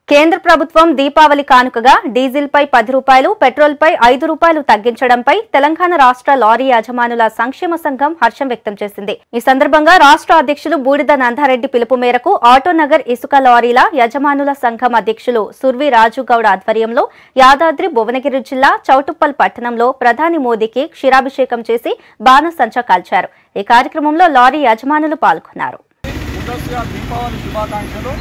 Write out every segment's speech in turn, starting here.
కేంద్ర ప్రభుత్వం దీపావళి కానుకగా డీజిల్ పై పది రూపాయలు పెట్రోల్ పై ఐదు రూపాయలు తగ్గించడంపై తెలంగాణ రాష్ట్ర లారీ యాజమానుల సంక్షేమ సంఘం హర్షం వ్యక్తం చేసింది ఈ సందర్భంగా రాష్ట్ర అధ్యక్షులు బూడిద నందారెడ్డి పిలుపు మేరకు ఆటోనగర్ ఇసుక లారీల యజమానుల సంఘం అధ్యక్షులు సుర్వి రాజు గౌడ ఆధ్వర్యంలో యాదాద్రి భువనగిరి జిల్లా చౌటుప్పల్ పట్టణంలో ప్రధాని మోదీకి క్షీరాభిషేకం చేసి బాణసంచా కాల్చారు ఈ కార్యక్రమంలో లారీ యజమానులు పాల్గొన్నారు ముందస్తుగా దీపావళి శుభాకాంక్షలు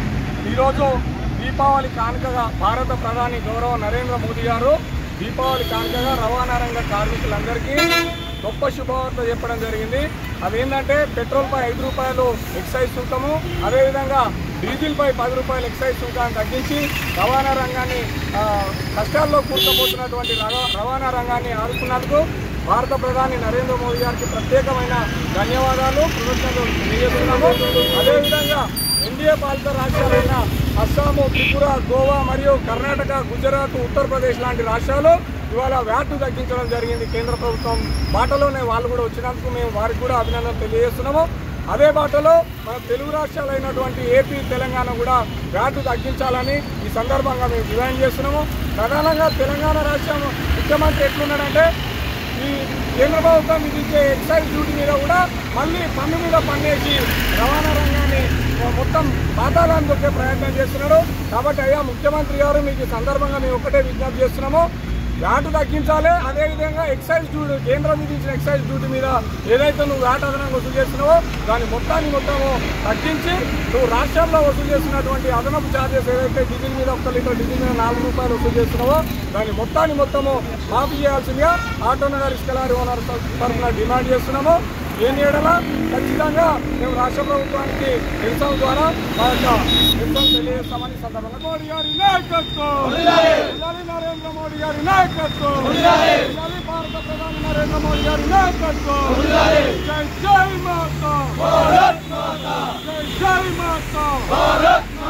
ఈరోజు దీపావళి కానుకగా భారత ప్రధాని గౌరవ నరేంద్ర మోదీ గారు దీపావళి కానుకగా రవాణా రంగ కార్మికులందరికీ గొప్ప శుభవార్త చెప్పడం జరిగింది అదేంటంటే పెట్రోల్పై ఐదు రూపాయలు ఎక్సైజ్ సుంకము అదేవిధంగా డీజిల్పై పది రూపాయలు ఎక్సైజ్ సుంకాన్ని తగ్గించి రవాణా రంగాన్ని ఆ, కష్టాల్లో కూర్చోబోతున్నటువంటి రవ- రవాణా రంగాన్ని ఆదుకున్నందుకు భారత ప్రధాని నరేంద్ర మోదీ గారికి ప్రత్యేకమైన ధన్యవాదాలు కృతజ్ఞతలు తెలియజేస్తున్నాము అదేవిధంగా ఎన్డీఏ పాలిత రాష్ట్రాలైన అస్సాము త్రిపుర గోవా మరియు కర్ణాటక గుజరాత్ ఉత్తరప్రదేశ్ లాంటి రాష్ట్రాలు ఇవాళ వ్యాట్ తగ్గించడం జరిగింది కేంద్ర ప్రభుత్వం బాటలోనే వాళ్ళు కూడా వచ్చినందుకు మేము వారికి కూడా అభినందనలు తెలియజేస్తున్నాము అదే బాటలో మన తెలుగు రాష్ట్రాలైనటువంటి ఏపీ తెలంగాణ కూడా వ్యాట్ తగ్గించాలని ఈ సందర్భంగా మేము డిమాండ్ చేస్తున్నాము ప్రధానంగా తెలంగాణ రాష్ట్రం ముఖ్యమంత్రి ఎట్లున్నాడంటే ఈ కేంద్ర ప్రభుత్వం విధించే ఎక్సైజ్ డ్యూటీ మీద కూడా మళ్ళీ పన్ను మీద పన్నేసి రవాణా రంగాన్ని మొత్తం పాతాళాన్ని దొక్కే ప్రయత్నం చేస్తున్నాడు కాబట్టి అయ్యా ముఖ్యమంత్రి గారు మీకు ఈ సందర్భంగా మేము ఒకటే విజ్ఞప్తి చేస్తున్నాము వ్యాటు తగ్గించాలి అదేవిధంగా ఎక్సైజ్ డ్యూటీ కేంద్రం విధించిన ఎక్సైజ్ డ్యూటీ మీద ఏదైతే నువ్వు వ్యాట్ అదనంగా వసూలు చేస్తున్నావో దాని మొత్తాన్ని మొత్తము తగ్గించి నువ్వు రాష్ట్రాల్లో వసూలు చేస్తున్నటువంటి అదనపు ఛార్జెస్ ఏదైతే డీజిల్ మీద ఒక్క లీటర్ డీజిల్ మీద నాలుగు రూపాయలు వసూలు చేస్తున్నావో దాని మొత్తాన్ని మొత్తము మాఫీ చేయాల్సిందిగా ఆటోనగర్ ఇసుకలారి ఓనర్ తరఫున డిమాండ్ చేస్తున్నాము ఏం చేయడలా ఖచ్చితంగా మేము రాష్ట్ర ప్రభుత్వానికి నిరసన ద్వారా మా యొక్క నిరసన తెలియజేస్తామని ఈ సందర్భంగా మోడీ గారి నాయకత్వం ఉండాలి నరేంద్ర మోడీ గారి నాయకత్వం ఉండాలి భారత ప్రధాని నరేంద్ర మోడీ గారి నాయకత్వం జై జై మాతా జై జై మాతా